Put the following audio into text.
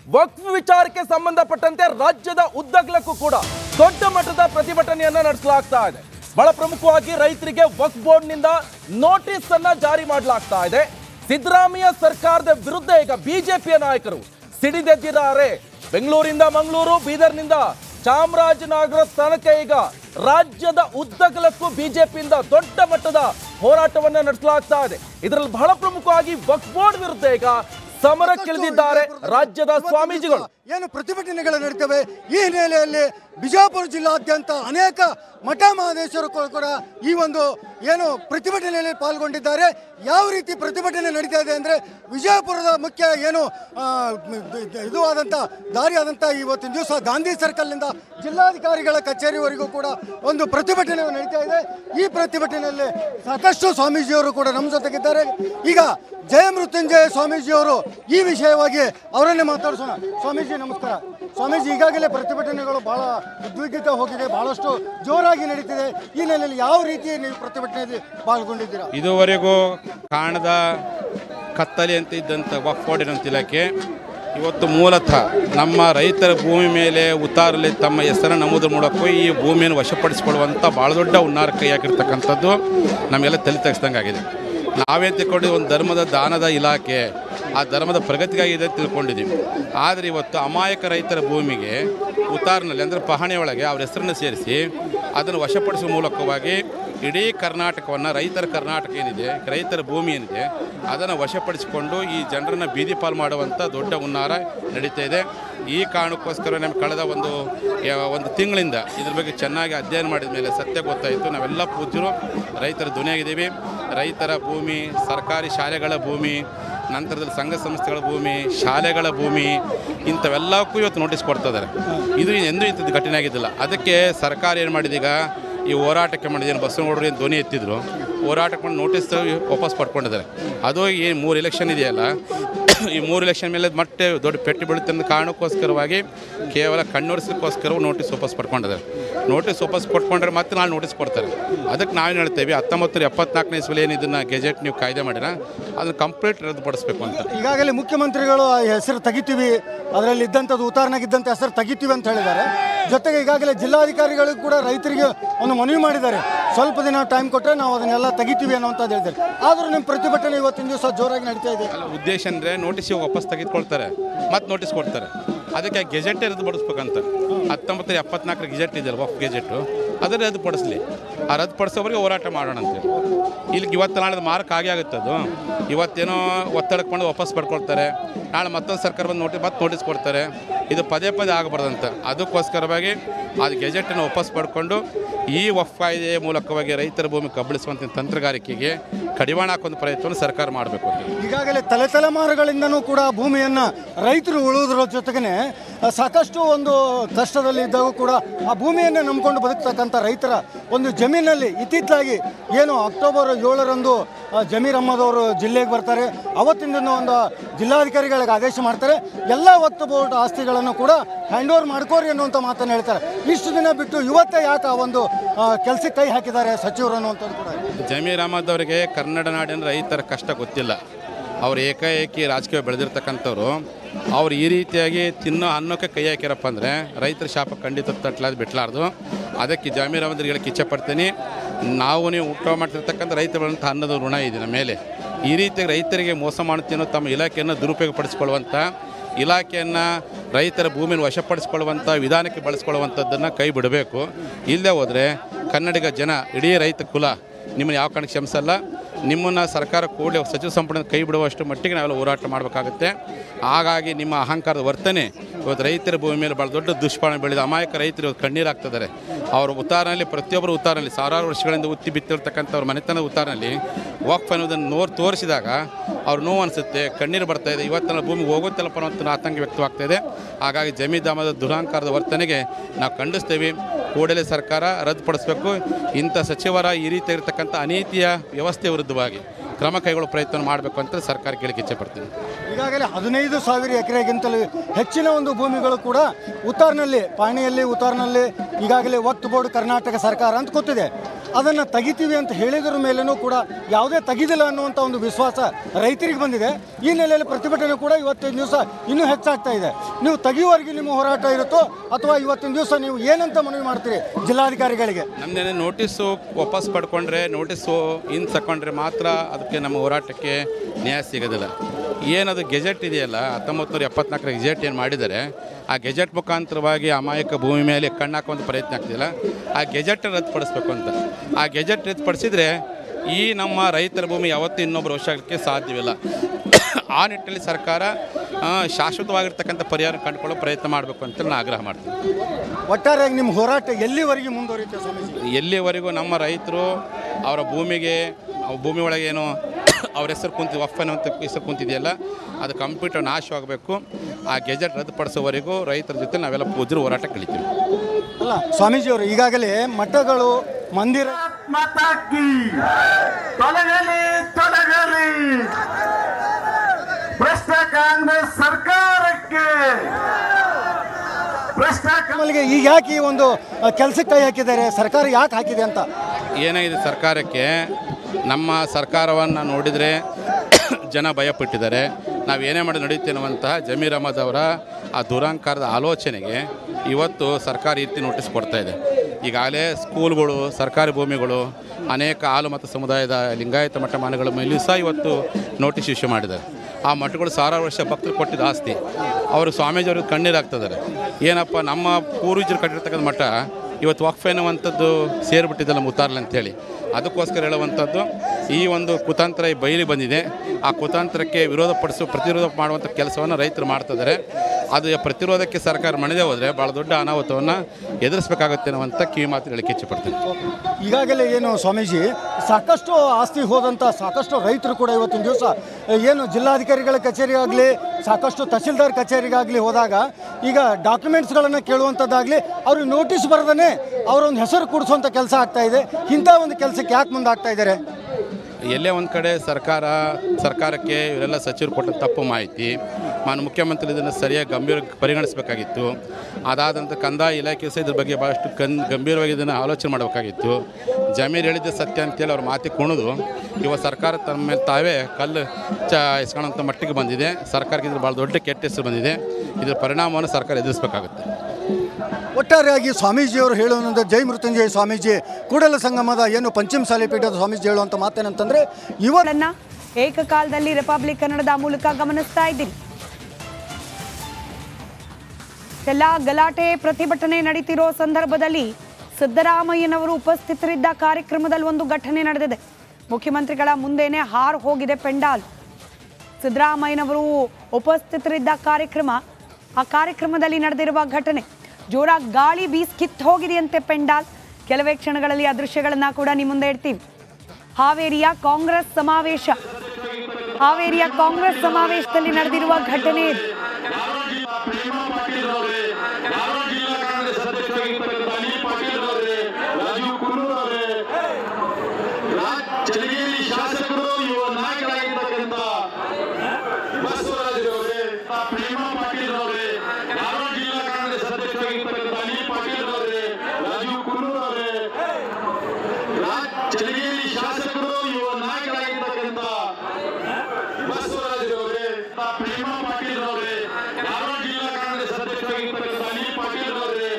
ವಕ್ಫ್ ವಿಚಾರಕ್ಕೆ ಸಂಬಂಧಪಟ್ಟಂತೆ ರಾಜ್ಯದ ಉದ್ದಗಲಕ್ಕೂ ಕೂಡ ದೊಡ್ಡ ಮಟ್ಟದ ಪ್ರತಿಭಟನೆಯನ್ನ ನಡೆಸಲಾಗ್ತಾ ಇದೆ ಬಹಳ ಪ್ರಮುಖವಾಗಿ ರೈತರಿಗೆ ವಕ್ಫ್ ಬೋರ್ಡ್ನಿಂದ ನೋಟಿಸ್ ಅನ್ನ ಜಾರಿ ಮಾಡಲಾಗ್ತಾ ಇದೆ ಸಿದ್ದರಾಮಯ್ಯ ಸರ್ಕಾರದ ವಿರುದ್ಧ ಈಗ ಬಿಜೆಪಿಯ ನಾಯಕರು ಸಿಡಿದೆದ್ದಿದ್ದಾರೆ ಬೆಂಗಳೂರಿಂದ ಮಂಗಳೂರು ಬೀದರ್ನಿಂದ ಚಾಮರಾಜನಗರ ತನಕ ಈಗ ರಾಜ್ಯದ ಉದ್ದಗಲಕ್ಕೂ ಬಿಜೆಪಿಯಿಂದ ದೊಡ್ಡ ಮಟ್ಟದ ಹೋರಾಟವನ್ನ ನಡೆಸಲಾಗ್ತಾ ಇದೆ ಇದರಲ್ಲಿ ಬಹಳ ಪ್ರಮುಖವಾಗಿ ವಕ್ಫ್ ಬೋರ್ಡ್ ವಿರುದ್ಧ ಈಗ ಸಮರಕ್ಕಿಳಿದಿದ್ದಾರೆ ರಾಜ್ಯದ ಸ್ವಾಮೀಜಿಗಳು ಏನು ಪ್ರತಿಭಟನೆಗಳು ನಡೀತವೆ ಈ ಹಿನ್ನೆಲೆಯಲ್ಲಿ ಬಿಜಾಪುರ ಜಿಲ್ಲಾದ್ಯಂತ ಅನೇಕ ಮಠ ಮಹದೇಶ್ವರ ಕೂಡ ಈ ಒಂದು ಏನು ಪ್ರತಿಭಟನೆಯಲ್ಲಿ ಪಾಲ್ಗೊಂಡಿದ್ದಾರೆ ಯಾವ ರೀತಿ ಪ್ರತಿಭಟನೆ ನಡೀತಾ ಇದೆ ಅಂದರೆ ವಿಜಯಪುರದ ಮುಖ್ಯ ಏನು ಆ, ಇದು ಆದಂಥ ದಾರಿ ಆದಂಥ ಇವತ್ತಿನ ದಿವಸ ಗಾಂಧಿ ಸರ್ಕಲ್ನಿಂದ ಜಿಲ್ಲಾಧಿಕಾರಿಗಳ ಕಚೇರಿವರೆಗೂ ಕೂಡ ಒಂದು ಪ್ರತಿಭಟನೆ ನಡೀತಾ ಇದೆ ಈ ಪ್ರತಿಭಟನೆಯಲ್ಲಿ ಸಾಕಷ್ಟು ಸ್ವಾಮೀಜಿಯವರು ಕೂಡ ನಮ್ಮ ಜೊತೆಗಿದ್ದಾರೆ ಈಗ ಜಯ ಮೃತ್ಯುಂಜಯ ಸ್ವಾಮೀಜಿಯವರು ಈ ವಿಷಯವಾಗಿ ಅವರನ್ನೇ ಮಾತಾಡಿಸೋಣ ಸ್ವಾಮೀಜಿ ನಮಸ್ಕಾರ ಸ್ವಾಮೀಜಿ ಈಗಾಗಲೇ ಪ್ರತಿಭಟನೆಗಳು ಬಹಳ ಉದ್ವಿಗ್ನತೆ ಹೋಗಿದೆ ಬಹಳಷ್ಟು ಜೋರಾಗಿ ನಡೀತಿದೆ ಈ ನೆಲೆಯಲ್ಲಿ ಯಾವ ರೀತಿ ನೀವು ಪ್ರತಿಭಟನೆಯಲ್ಲಿ ಪಾಲ್ಗೊಂಡಿದ್ದೀರಾ ಇದುವರೆಗೂ ಕಾಣದ ಕತ್ತಲೆ ಅಂತ ಇದ್ದಂಥ ವಕ್ಫ್ ಬೋರ್ಡಿನಂತ ಇಲಾಖೆ ಇವತ್ತು ಮೂಲತಃ ನಮ್ಮ ರೈತರ ಭೂಮಿ ಮೇಲೆ ಉತ್ತಾರಲ್ಲಿ ತಮ್ಮ ಹೆಸರನ್ನು ನಮೂದು ಮೂಲಕ ಈ ಭೂಮಿಯನ್ನು ವಶಪಡಿಸಿಕೊಳ್ಳುವಂಥ ಭಾಳ ದೊಡ್ಡ ಹುನ್ನಾರ ಕೈ ಹಾಕಿರ್ತಕ್ಕಂಥದ್ದು ನಮಗೆಲ್ಲ ತಲೆ ತಗ್ಸ್ದಂಗಾಗಿದೆ ನಾವೇನು ತಿಳ್ಕೊಂಡಿದ್ದು ಒಂದು ಧರ್ಮದ ದಾನದ ಇಲಾಖೆ ಆ ಧರ್ಮದ ಪ್ರಗತಿಗಾಗಿ ಇದೆ ಅಂತ ತಿಳ್ಕೊಂಡಿದ್ದೀವಿ ಆದರೆ ಇವತ್ತು ಅಮಾಯಕ ರೈತರ ಭೂಮಿಗೆ ಉತ್ತಾರ್ನಲ್ಲಿ ಅಂದರೆ ಪಹಣಿ ಒಳಗೆ ಅವ್ರ ಹೆಸರನ್ನು ಸೇರಿಸಿ ಅದನ್ನು ವಶಪಡಿಸುವ ಮೂಲಕವಾಗಿ ಇಡೀ ಕರ್ನಾಟಕವನ್ನು ರೈತರ ಕರ್ನಾಟಕ ಏನಿದೆ ರೈತರ ಭೂಮಿ ಏನಿದೆ ಅದನ್ನು ವಶಪಡಿಸಿಕೊಂಡು ಈ ಜನರನ್ನು ಬೀದಿ ಪಾಲು ಮಾಡುವಂಥ ದೊಡ್ಡ ಹುನ್ನಾರ ನಡೀತಾ ಇದೆ ಈ ಕಾರಣಕ್ಕೋಸ್ಕರ ನಮ್ಗೆ ಕಳೆದ ಒಂದು ಯಾ- ಒಂದು ತಿಂಗಳಿಂದ ಇದ್ರ ಬಗ್ಗೆ ಚೆನ್ನಾಗಿ ಅಧ್ಯಯನ ಮಾಡಿದ ಮೇಲೆ ಸತ್ಯ ಗೊತ್ತಾಯಿತು ನಾವೆಲ್ಲ ಪೂಜ್ಯರು ರೈತರ ಧ್ವನಿಯಾಗಿದ್ದೀವಿ ರೈತರ ಭೂಮಿ ಸರ್ಕಾರಿ ಶಾಲೆಗಳ ಭೂಮಿ ನಂತರದಲ್ಲಿ ಸಂಘ ಸಂಸ್ಥೆಗಳ ಭೂಮಿ ಶಾಲೆಗಳ ಭೂಮಿ ಇಂಥವೆಲ್ಲಕ್ಕೂ ಇವತ್ತು ನೋಟಿಸ್ ಕೊಡ್ತಾ ಇದ್ದಾರೆ ಇದು ಎಂದೂ ಇಂಥದ್ದು ಘಟನೆ ಆಗಿದ್ದಿಲ್ಲ ಅದಕ್ಕೆ ಸರ್ಕಾರ ಏನು ಮಾಡಿದೀಗ ಈ ಹೋರಾಟಕ್ಕೆ ಮಾಡಿದ್ದೇನು ಬಸವನಗೌಡರು ಏನು ಧ್ವನಿ ಎತ್ತಿದ್ರು ಹೋರಾಟಕ್ಕೆ ಮಾಡಿ ನೋಟಿಸ್ ವಾಪಸ್ ಪಡ್ಕೊಂಡಿದ್ದಾರೆ ಅದು ಈ ಮೂರು ಎಲೆಕ್ಷನ್ ಇದೆಯಲ್ಲ ಈ ಮೂರು ಎಲೆಕ್ಷನ್ ಮೇಲೆ ಮತ್ತೆ ದೊಡ್ಡ ಪೆಟ್ಟು ಬೀಳುತ್ತೆ ಅನ್ನೋ ಕಾರಣಕ್ಕೋಸ್ಕರವಾಗಿ ಕೇವಲ ಕಣ್ಣೊರೆಸೋಕ್ಕೋಸ್ಕರ ನೋಟಿಸ್ ವಾಪಸ್ ಪಡ್ಕೊಂಡಿದ್ದಾರೆ ನೋಟಿಸ್ ವಾಪಸ್ ಪಡ್ಕೊಂಡ್ರೆ ಮತ್ತೆ ನಾಳೆ ನೋಟಿಸ್ ಕೊಡ್ತಾರೆ ಅದಕ್ಕೆ ನಾವೇನು ಹೇಳ್ತೇವೆ ಹತ್ತೊಂಬತ್ತು ಎಪ್ಪತ್ನಾಲ್ಕನೇ ಇಸ್ವಿಲಿ ಏನು ಇದನ್ನು ಗೆಜೆಟ್ ನೀವು ಕಾಯ್ದೆ ಮಾಡಿರ ಅದನ್ನು ಕಂಪ್ಲೀಟ್ ರದ್ದುಪಡಿಸ್ಬೇಕು ಅಂತ ಈಗಾಗಲೇ ಮುಖ್ಯಮಂತ್ರಿಗಳು ಆ ಹೆಸರು ತೆಗಿತೀವಿ ಅದರಲ್ಲಿ ಇದ್ದಂಥದ್ದು ಉತ್ತಾರನಾಗಿದ್ದಂಥ ಹೆಸರು ತೆಗಿತೀವಿ ಅಂತ ಹೇಳಿದ್ದಾರೆ ಜೊತೆಗೆ ಈಗಾಗಲೇ ಜಿಲ್ಲಾಧಿಕಾರಿಗಳಿಗೂ ಕೂಡ ರೈತರಿಗೆ ಒಂದು ಮನವಿ ಮಾಡಿದ್ದಾರೆ ಸ್ವಲ್ಪ ದಿನ ಟೈಮ್ ಕೊಟ್ಟರೆ ನಾವು ಅದನ್ನೆಲ್ಲ ತೆಗಿತೀವಿ ಅನ್ನೋಂಥದ್ದು ಹೇಳಿದ್ದಾರೆ ಆದರೂ ನಿಮ್ಮ ಪ್ರತಿಭಟನೆ ಇವತ್ತಿನ ದಿವಸ ಜೋರಾಗಿ ನಡೀತಾ ಇದೆ ಅಲ್ಲ ಉದ್ದೇಶ ಅಂದರೆ ನೋಟಿಸ್ ವಾಪಸ್ ತೆಗೆದುಕೊಳ್ತಾರೆ ಮತ್ತೆ ನೋಟಿಸ್ ಕೊಡ್ತಾರೆ ಅದಕ್ಕೆ ಗೆಜೆಟ್ ರದ್ದುಪಡಿಸ್ಬೇಕಂತ ಹತ್ತೊಂಬತ್ತು ಎಪ್ಪತ್ನಾಲ್ಕರ ಗೆಜೆಟ್ ಇದೆಯಲ್ಲ ವಫ್ ಗೆಜೆಟ್ಟು ಅದನ್ನು ರದ್ದುಪಡಿಸ್ಲಿ ಆ ರದ್ದುಪಡಿಸೋವರೆಗೆ ಹೋರಾಟ ಮಾಡೋಣ ಅಂತೇಳಿ ಇಲ್ಲಿಗೆ ಇವತ್ತು ನಾಳೆ ಮಾರ್ಕ್ ಆಗೇ ಆಗುತ್ತೆ ಅದು ಇವತ್ತೇನೋ ಒತ್ತಡಕ್ಕೆ ಬಂದು ವಾಪಸ್ ಪಡ್ಕೊಳ್ತಾರೆ ನಾಳೆ ಮತ್ತೊಂದು ಸರ್ಕಾರ ಬಂದು ನೋಟಿಸ್ ಮತ್ತೆ ನೋಟಿಸ್ ಕೊಡ್ತಾರೆ ಇದು ಪದೇ ಪದೇ ಆಗಬಾರ್ದಂತ ಅದಕ್ಕೋಸ್ಕರವಾಗಿ ಅದು ಗೆಜೆಟನ್ನು ವಾಪಸ್ ಪಡ್ಕೊಂಡು ಈ ವಫ್ ಕಾಯ್ದೆಯ ಮೂಲಕವಾಗಿ ರೈತರ ಭೂಮಿ ಕಬಳಿಸುವಂಥ ತಂತ್ರಗಾರಿಕೆಗೆ ಕಡಿವಾಣ ಹಾಕುವಂಥ ಪ್ರಯತ್ನವನ್ನು ಸರ್ಕಾರ ಮಾಡಬೇಕು ಅಂತ ಈಗಾಗಲೇ ತಲೆ ತಲೆಮಾರುಗಳಿಂದನೂ ಕೂಡ ಭೂಮಿಯನ್ನು ರೈತರು ಉಳುವುದರ ಜೊತೆಗೇ ಸಾಕಷ್ಟು ಒಂದು ಕಷ್ಟದಲ್ಲಿ ಇದ್ದಾಗೂ ಕೂಡ ಆ ಭೂಮಿಯನ್ನೇ ನಂಬಿಕೊಂಡು ಬದುಕ್ತಕ್ಕಂಥ ರೈತರ ಒಂದು ಜಮೀನಲ್ಲಿ ಇತ್ತಿತ್ತಲಾಗಿ ಏನು ಅಕ್ಟೋಬರ್ ಏಳರಂದು ಆ, ಜಮೀರ್ ಅಹ್ಮದ್ ಅವರು ಜಿಲ್ಲೆಗೆ ಬರ್ತಾರೆ ಅವತ್ತಿಂದ ಒಂದು ಜಿಲ್ಲಾಧಿಕಾರಿಗಳಿಗೆ ಆದೇಶ ಮಾಡ್ತಾರೆ ಎಲ್ಲ ಒತ್ತು ಬೋರ್ಡ್ ಆಸ್ತಿಗಳನ್ನು ಕೂಡ ಹ್ಯಾಂಡ್ ಓವರ್ ಮಾಡ್ಕೋರಿ ಅನ್ನುವಂಥ ಮಾತನ್ನು ಹೇಳ್ತಾರೆ ಇಷ್ಟು ದಿನ ಬಿಟ್ಟು ಇವತ್ತೇ ಯಾಕೆ ಆ ಒಂದು ಕೆಲಸಕ್ಕೆ ಕೈ ಹಾಕಿದ್ದಾರೆ ಸಚಿವರು ಅನ್ನುವಂಥದ್ದು ಕೂಡ ಇದೆ. ಜಮೀರ್ ಅಹಮದ್ ಅವರಿಗೆ ಕನ್ನಡ ನಾಡಿನ ರೈತರ ಕಷ್ಟ ಗೊತ್ತಿಲ್ಲ ಅವ್ರು ಏಕಾಏಕಿ ರಾಜಕೀಯ ಬೆಳೆದಿರ್ತಕ್ಕಂಥವ್ರು ಅವ್ರು ಈ ರೀತಿಯಾಗಿ ತಿನ್ನೋ ಅನ್ನೋಕ್ಕೆ ಕೈ ಹಾಕ್ಯಾರಪ್ಪ ಅಂದರೆ ರೈತರ ಶಾಪ ಖಂಡಿತ ತಟ್ಲಾದ ಬಿಟ್ಲಾರ್ದು ಅದಕ್ಕೆ ಜಮೀರ್ ಅಹಮದ್ರಿಗೆ ಹೇಳಕ್ಕೆ ಇಚ್ಛೆಪಡ್ತೀನಿ ನಾವು ನೀವು ಊಟ ಮಾಡ್ತಿರ್ತಕ್ಕಂಥ ರೈತರುಗಳಂಥ ಅನ್ನದ ಋಣ ಇದೆ ನಮ್ಮ ಮೇಲೆ ಈ ರೀತಿ ರೈತರಿಗೆ ಮೋಸ ಮಾಡುತ್ತೇನೋ ತಮ್ಮ ಇಲಾಖೆಯನ್ನು ದುರುಪಯೋಗಪಡಿಸ್ಕೊಳ್ಳುವಂಥ ಇಲಾಖೆಯನ್ನು ರೈತರ ಭೂಮಿಯನ್ನು ವಶಪಡಿಸಿಕೊಳ್ಳುವಂಥ ವಿಧಾನಕ್ಕೆ ಬಳಸ್ಕೊಳ್ಳುವಂಥದ್ದನ್ನು ಕೈ ಬಿಡಬೇಕು ಇಲ್ಲದೆ ಹೋದರೆ ಕನ್ನಡಿಗ ಜನ ಇಡೀ ರೈತ ಕುಲ ನಿಮ್ಮನ್ನು ಯಾವ ಕಾರಣಕ್ಕೆ ಕ್ಷಮಿಸಲ್ಲ ನಿಮ್ಮನ್ನು ಸರ್ಕಾರ ಕೂಡಲೇ ಸಚಿವ ಸಂಪುಟದ ಕೈ ಬಿಡುವಷ್ಟು ಮಟ್ಟಿಗೆ ನಾವೆಲ್ಲ ಹೋರಾಟ ಮಾಡಬೇಕಾಗುತ್ತೆ ಹಾಗಾಗಿ ನಿಮ್ಮ ಅಹಂಕಾರದ ವರ್ತನೆ ಇವತ್ತು ರೈತರ ಭೂಮಿ ಮೇಲೆ ಭಾಳ ದೊಡ್ಡ ದುಷ್ಪರಿಣಾಮ ಬೆಳೆದ ಅಮಾಯಕ ರೈತರು ಇವತ್ತು ಕಣ್ಣೀರಾಗ್ತಿದ್ದಾರೆ ಅವ್ರ ಉತ್ತಾರನಲ್ಲಿ ಪ್ರತಿಯೊಬ್ಬರು ಉತ್ತಾರನಲ್ಲಿ ಸಾವಿರಾರು ವರ್ಷಗಳಿಂದ ಉತ್ತಿ ಬಿತ್ತಿರ್ತಕ್ಕಂಥವ್ರ ಮನೆತನದ ಉತ್ತಾರನಲ್ಲಿ ವಕ್ಫ್ ಅನ್ನೋದನ್ನು ನೋರು ತೋರಿಸಿದಾಗ ಅವ್ರು ನೋವು ಅನಿಸುತ್ತೆ ಕಣ್ಣೀರು ಬರ್ತಾ ಇದೆ ಇವತ್ತಿನ ಭೂಮಿಗೆ ಹೋಗುತ್ತಲ್ಲಪ್ಪ ಅನ್ನೋ ಆತಂಕ ವ್ಯಕ್ತವಾಗ್ತಾ ಇದೆ ಹಾಗಾಗಿ ಜಮೀದಾಮದ ದುರಾಂಕಾರದ ವರ್ತನೆಗೆ ನಾವು ಖಂಡಿಸ್ತೇವೆ ಕೂಡಲೇ ಸರ್ಕಾರ ರದ್ದುಪಡಿಸಬೇಕು ಇಂಥ ಸಚಿವರ ಈ ರೀತಿ ಇರತಕ್ಕಂಥ ಅನೀತಿಯ ವ್ಯವಸ್ಥೆ ವಿರುದ್ಧವಾಗಿ ಕ್ರಮ ಕೈಗೊಳ್ಳೋ ಪ್ರಯತ್ನ ಮಾಡಬೇಕು ಅಂತ ಸರ್ಕಾರ ಕೇಳಿಕ್ಕೆ ಇಚ್ಛೆ ಪಡ್ತೀನಿ ಈಗಾಗಲೇ ಹದಿನೈದು ಸಾವಿರ ಎಕರೆಗಿಂತಲೂ ಹೆಚ್ಚಿನ ಒಂದು ಭೂಮಿಗಳು ಕೂಡ ಉತ್ತಾರ್ನಲ್ಲಿ ಪಾಣಿಯಲ್ಲಿ ಉತ್ತಾರ್ನಲ್ಲಿ ಈಗಾಗಲೇ ವಕ್ತ್ ಬೋರ್ಡ್ ಕರ್ನಾಟಕ ಸರ್ಕಾರ ಅಂತ ಗೊತ್ತಿದೆ ಅದನ್ನು ತೆಗಿತೀವಿ ಅಂತ ಹೇಳಿದ್ರ ಮೇಲೇನೂ ಕೂಡ ಯಾವುದೇ ತೆಗಿದಿಲ್ಲ ಅನ್ನುವಂಥ ಒಂದು ವಿಶ್ವಾಸ ರೈತರಿಗೆ ಬಂದಿದೆ ಈ ನೆಲೆಯಲ್ಲಿ ಪ್ರತಿಭಟನೆ ಕೂಡ ಇವತ್ತಿನ ದಿವಸ ಇನ್ನೂ ಹೆಚ್ಚಾಗ್ತಾ ಇದೆ ನೀವು ತೆಗಿಯುವವರೆಗೆ ನಿಮ್ಮ ಹೋರಾಟ ಇರುತ್ತೋ ಅಥವಾ ಇವತ್ತಿನ ದಿವಸ ನೀವು ಏನಂತ ಮನವಿ ಮಾಡ್ತೀರಿ ಜಿಲ್ಲಾಧಿಕಾರಿಗಳಿಗೆ ನಮ್ಮದೇನೆ ನೋಟಿಸು ವಾಪಸ್ ಪಡ್ಕೊಂಡ್ರೆ ನೋಟಿಸು ಇನ್ ತಗೊಂಡ್ರೆ ಮಾತ್ರ ಅದಕ್ಕೆ ನಮ್ಮ ಹೋರಾಟಕ್ಕೆ ನ್ಯಾಯ ಸಿಗೋದಿಲ್ಲ ಏನದು ಗೆಜೆಟ್ ಇದೆಯಲ್ಲ ಹತ್ತೊಂಬತ್ತು ನೂರ ಎಪ್ಪತ್ನಾಲ್ಕರ ಗೆಜೆಟ್ ಏನು ಮಾಡಿದ್ದಾರೆ ಆ ಗೆಜೆಟ್ ಮುಖಾಂತರವಾಗಿ ಅಮಾಯಕ ಭೂಮಿ ಮೇಲೆ ಕಣ್ಣು ಹಾಕುವಂಥ ಪ್ರಯತ್ನ ಆಗ್ತಿಲ್ಲ ಆ ಗೆಜೆಟ್ ರದ್ದುಪಡಿಸ್ಬೇಕು ಅಂತ ಆ ಗೆಜೆಟ್ ರದ್ದುಪಡಿಸಿದ್ರೆ ಈ ನಮ್ಮ ರೈತರ ಭೂಮಿ ಯಾವತ್ತೂ ಇನ್ನೊಬ್ಬರು ವಶ ಆಗಲಿಕ್ಕೆ ಸಾಧ್ಯವಿಲ್ಲ ಆ ನಿಟ್ಟಿನಲ್ಲಿ ಸರ್ಕಾರ ಆ, ಶಾಶ್ವತವಾಗಿರ್ತಕ್ಕಂಥ ಪರಿಹಾರ ಕಂಡುಕೊಳ್ಳೋ ಪ್ರಯತ್ನ ಮಾಡಬೇಕು ಅಂತ ನಾನು ಆಗ್ರಹ ಮಾಡ್ತೀನಿ ಒಟ್ಟಾರೆಯಾಗಿ ನಿಮ್ಮ ಹೋರಾಟ ಎಲ್ಲಿವರೆಗೆ ಮುಂದುವರಿಯುತ್ತೆ ಸ್ವಾಮೀಜಿ ಎಲ್ಲಿವರೆಗೂ ನಮ್ಮ ರೈತರು ಅವರ ಭೂಮಿಗೆ ಅವ್ ಭೂಮಿ ಒಳಗೆ ಏನು ಅವ್ರ ಹೆಸರು ಕುಂತಿ ವಫನ್ ಅಂತ ಹೆಸರು ಕುಂತಿದೆಯಲ್ಲ ಅದು ಕಂಪ್ಯೂಟರ್ ನಾಶವಾಗಬೇಕು ಆ ಗೆಜೆಟ್ ರದ್ದುಪಡಿಸೋವರೆಗೂ ರೈತರ ಜೊತೆ ನಾವೆಲ್ಲ ಉಜ್ರ ಹೋರಾಟ ಕಲಿತೀವಿ ಅಲ್ಲ ಸ್ವಾಮೀಜಿಯವರು ಈಗಾಗಲೇ ಮಠಗಳು ಮಂದಿರ ಮತಕ್ಕಿ ತೊಲಗಲಿ ತೊಲಗಲಿ ಭ್ರಷ್ಟ ಕಾಂಗ್ರೆಸ್ ಸರ್ಕಾರಕ್ಕೆ ಭ್ರಷ್ಟ ನಮ್ಮಲ್ಲಿಗೆ ಈಗ ಯಾಕೆ ಈ ಒಂದು ಕೆಲಸಕ್ಕೆ ಕೈ ಹಾಕಿದ್ದಾರೆ ಸರ್ಕಾರ ಯಾಕೆ ಹಾಕಿದೆ ಅಂತ ಏನಾಗಿದೆ ಸರ್ಕಾರಕ್ಕೆ ನಮ್ಮ ಸರ್ಕಾರವನ್ನು ನೋಡಿದರೆ ಜನ ಭಯಪಟ್ಟಿದ್ದಾರೆ ನಾವು ಏನೇ ಮಾಡಿ ನಡೆಯುತ್ತೆ ಅನ್ನುವಂತಹ ಜಮೀರ್ ಅಹಮದ್ ಅವರ ಆ ದುರಂಕಾರದ ಆಲೋಚನೆಗೆ ಇವತ್ತು ಸರ್ಕಾರ ಈ ರೀತಿ ನೋಟಿಸ್ ಕೊಡ್ತಾ ಇದೆ ಈಗಾಗಲೇ ಸ್ಕೂಲ್ಗಳು ಸರ್ಕಾರಿ ಭೂಮಿಗಳು ಅನೇಕ ಹಾಲು ಮತ್ತು ಸಮುದಾಯದ ಲಿಂಗಾಯತ ಮಠ ಮಾನಗಳ ಮೇಲೆಯೂ ಸಹ ಇವತ್ತು ನೋಟಿಸ್ ಇಶ್ಯೂ ಮಾಡಿದ್ದಾರೆ ಆ ಮಠಗಳು ಸಾವಿರಾರು ವರ್ಷ ಭಕ್ತರು ಕೊಟ್ಟಿದ್ದ ಆಸ್ತಿ ಅವರು ಸ್ವಾಮೀಜಿಯವ್ರಿಗೆ ಕಣ್ಣೀರಾಗ್ತಿದ್ದಾರೆ ಏನಪ್ಪ ನಮ್ಮ ಪೂರ್ವಜರು ಕಟ್ಟಿರ್ತಕ್ಕಂಥ ಮಠ ಇವತ್ತು ವಕ್ಫ್ ಎನ್ನುವಂಥದ್ದು ಸೇರಿಬಿಟ್ಟಿದ್ದಲ್ಲ ಮುತಾರ್ಲ್ ಅಂತೇಳಿ ಅದಕ್ಕೋಸ್ಕರ ಹೇಳುವಂಥದ್ದು ಈ ಒಂದು ಕುತಂತ್ರ ಈ ಬಯಲಿಗೆ ಬಂದಿದೆ ಆ ಕುತಂತ್ರಕ್ಕೆ ವಿರೋಧ ಪಡಿಸುವ ಪ್ರತಿರೋಧ ಮಾಡುವಂಥ ಕೆಲಸವನ್ನು ರೈತರು ಮಾಡ್ತಿದ್ದಾರೆ ಅದು ಪ್ರತಿರೋಧಕ್ಕೆ ಸರ್ಕಾರ ಮಣಿದೇ ಹೋದರೆ ಭಾಳ ದೊಡ್ಡ ಅನಾಹುತವನ್ನು ಎದುರಿಸಬೇಕಾಗುತ್ತೆ ಅನ್ನುವಂಥ ಕಿವಿ ಮಾತು ಹೇಳಿಕೆ ಇಚ್ಛೆಪಡ್ತೀನಿ ಈಗಾಗಲೇ ಏನು ಸ್ವಾಮೀಜಿ ಸಾಕಷ್ಟು ಆಸ್ತಿ ಹೋದಂಥ ಸಾಕಷ್ಟು ರೈತರು ಕೂಡ ಇವತ್ತಿನ ದಿವಸ ಏನು ಜಿಲ್ಲಾಧಿಕಾರಿಗಳ ಕಚೇರಿಗಾಗಲಿ ಸಾಕಷ್ಟು ತಹಸೀಲ್ದಾರ್ ಕಚೇರಿಗಾಗಲಿ ಹೋದಾಗ ಈಗ ಡಾಕ್ಯುಮೆಂಟ್ಸ್ಗಳನ್ನು ಕೇಳುವಂಥದ್ದಾಗಲಿ ಅವ್ರಿಗೆ ನೋಟಿಸ್ ಬರದೇ ಅವರೊಂದು ಹೆಸರು ಕೂಡಿಸುವಂಥ ಕೆಲಸ ಆಗ್ತಾ ಇದೆ ಇಂಥ ಒಂದು ಕೆಲಸಕ್ಕೆ ಯಾಕೆ ಮುಂದಾಗ್ತಾ ಇದ್ದಾರೆ ಎಲ್ಲೇ ಒಂದು ಕಡೆ ಸರ್ಕಾರ ಸರ್ಕಾರಕ್ಕೆ ಇವರೆಲ್ಲ ಸಚಿವರು ಕೊಟ್ಟ ತಪ್ಪು ಮಾಹಿತಿ ಮಾನ್ಯ ಮುಖ್ಯಮಂತ್ರಿ ಇದನ್ನು ಸರಿಯಾಗಿ ಗಂಭೀರ ಪರಿಗಣಿಸಬೇಕಾಗಿತ್ತು ಅದಾದಂಥ ಕಂದಾಯ ಇಲಾಖೆ ಸಹ ಇದ್ರ ಬಗ್ಗೆ ಭಾಳಷ್ಟು ಕನ್ ಗಂಭೀರವಾಗಿ ಇದನ್ನು ಆಲೋಚನೆ ಮಾಡಬೇಕಾಗಿತ್ತು ಜಮೀರು ಹೇಳಿದ್ದೆ ಸತ್ಯ ಅಂತೇಳಿ ಅವ್ರ ಮಾತಿಗೆ ಕುಣಿದು ಇವತ್ತು ಸರ್ಕಾರ ತಮ್ಮ ಮೇಲೆ ತಾವೇ ಕಲ್ಲು ಚ ಇಸ್ಕೊಳ್ಳೋಂಥ ಮಟ್ಟಿಗೆ ಬಂದಿದೆ ಸರ್ಕಾರಕ್ಕೆ ಇದ್ರ ಭಾಳ ದೊಡ್ಡ ಕೆಟ್ಟ ಹೆಸರು ಬಂದಿದೆ ಇದರ ಪರಿಣಾಮವನ್ನು ಸರ್ಕಾರ ಎದುರಿಸಬೇಕಾಗುತ್ತೆ ಒಟ್ಟಾರೆಯಾಗಿ ಸ್ವಾಮೀಜಿಯವರು ಹೇಳುವಂಥ ಜೈ ಮೃತ್ಯುಂಜಯ ಸ್ವಾಮೀಜಿ ಕೂಡಲ ಸಂಗಮದ ಏನು ಪಂಚಮಸಾಲಿ ಪೀಠದ ಸ್ವಾಮೀಜಿ ಹೇಳುವಂಥ ಮಾತೇನಂತಂದರೆ ಇವ ಗಳನ್ನ ಏಕಕಾಲದಲ್ಲಿ ರಿಪಬ್ಲಿಕ್ ಕನ್ನಡದ ಮೂಲಕ ಗಮನಿಸ್ತಾ ಇದ್ದೀರಿ ಎಲ್ಲ ಗಲಾಟೆ ಪ್ರತಿಭಟನೆ ನಡೀತಿರೋ ಸಂದರ್ಭದಲ್ಲಿ ಸಿದ್ದರಾಮಯ್ಯನವರು ಉಪಸ್ಥಿತರಿದ್ದ ಕಾರ್ಯಕ್ರಮದಲ್ಲಿ ಒಂದು ಘಟನೆ ನಡೆದಿದೆ ಮುಖ್ಯಮಂತ್ರಿಗಳ ಮುಂದೆನೆ ಹಾರು ಹೋಗಿದೆ ಪೆಂಡಾಲ್ ಸಿದ್ದರಾಮಯ್ಯನವರು ಉಪಸ್ಥಿತರಿದ್ದ ಕಾರ್ಯಕ್ರಮ ಆ ಕಾರ್ಯಕ್ರಮದಲ್ಲಿ ನಡೆದಿರುವ ಘಟನೆ ಜೋರಾಗಿ ಗಾಳಿ ಬೀಸ್ ಕಿತ್ತು ಹೋಗಿದೆಯಂತೆ ಪೆಂಡಾಲ್ ಕೆಲವೇ ಕ್ಷಣಗಳಲ್ಲಿ ಆ ದೃಶ್ಯಗಳನ್ನ ಕೂಡ ನಿಮ್ಮ ಮುಂದೆ ಇಡ್ತೀವಿ ಹಾವೇರಿಯ ಕಾಂಗ್ರೆಸ್ ಸಮಾವೇಶ ಹಾವೇರಿಯ ಕಾಂಗ್ರೆಸ್ ಸಮಾವೇಶದಲ್ಲಿ ನಡೆದಿರುವ ಘಟನೆ ಇದು ಚಳಿಗೇರಿ ಶಾಸಕರು ಯುವ ನಾಯಕರಾಗಿರ್ತಕ್ಕಂಥ ಬಸವರಾಜರವರೇ ಪ್ರೇಮ ಪಾಟೀಲ್ ಅವರೇ ಧಾರವಾಡ ಜಿಲ್ಲಾ ಕಾಂಗ್ರೆಸ್ ಅಧ್ಯಕ್ಷರಾಗಿರ್ತಕ್ಕಂಥ ಅನಿಲ್ ಪಾಟೀಲ್ ಅವರೇ ರಾಜೀವ್ ಕುನ್ನೂರ್ ಅವರೇ ಚಳಿಗೇರಿ ಶಾಸಕರು ಯುವ ನಾಯಕರಾಗಿರ್ತಕ್ಕಂಥ ಬಸವರಾಜರವರೇ ಪ್ರೇಮ ಪಾಟೀಲ್ ಅವರೇ ಧಾರವಾಡ ಜಿಲ್ಲಾ ಕಾಂಗ್ರೆಸ್ ಅಧ್ಯಕ್ಷರಾಗಿರ್ತಕ್ಕಂಥ ಅನಿಲ್ ಪಾಟೀಲ್ ಅವರೇ